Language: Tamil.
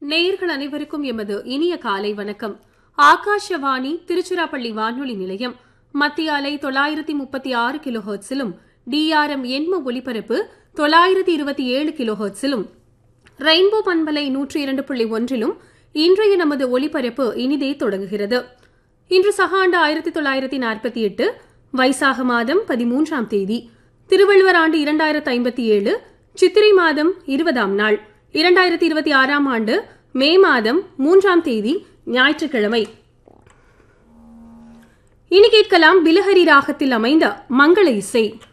நேயர்கள் அனைவருக்கும் எமது இனிய காலை வணக்கம் ஆகாஷவாணி திருச்சிராப்பள்ளி வானொலி நிலையம் மத்திய அலை தொள்ளாயிரத்தி முப்பத்தி ஆறு கிலோஹர்ட்ஸிலும் டிஆர்எம் எண்ம ஒலிபரப்பு தொள்ளாயிரத்தி இருபத்தி ஏழு கிலோஹர்ட்ஸிலும் ரெயின்போ பண்பலை நூற்றி இரண்டு புள்ளி ஒன்றிலும் இன்றைய நமது ஒலிபரப்பு இனிதே தொடங்குகிறது இன்று சகாண்டு ஆயிரத்தி தொள்ளாயிரத்தி நாற்பத்தி எட்டு வைசாக மாதம் பதிமூன்றாம் தேதி திருவள்ளுவர் ஆண்டு இரண்டாயிரத்து ஐம்பத்தி ஏழு சித்திரை மாதம் இருபதாம் நாள் இரண்டாயிரத்தி இருபத்தி ஆறாம் ஆண்டு மே மாதம் மூன்றாம் தேதி ஞாயிற்றுக்கிழமை இனி கேட்கலாம் பிலஹரி ராகத்தில் அமைந்த மங்கள இசை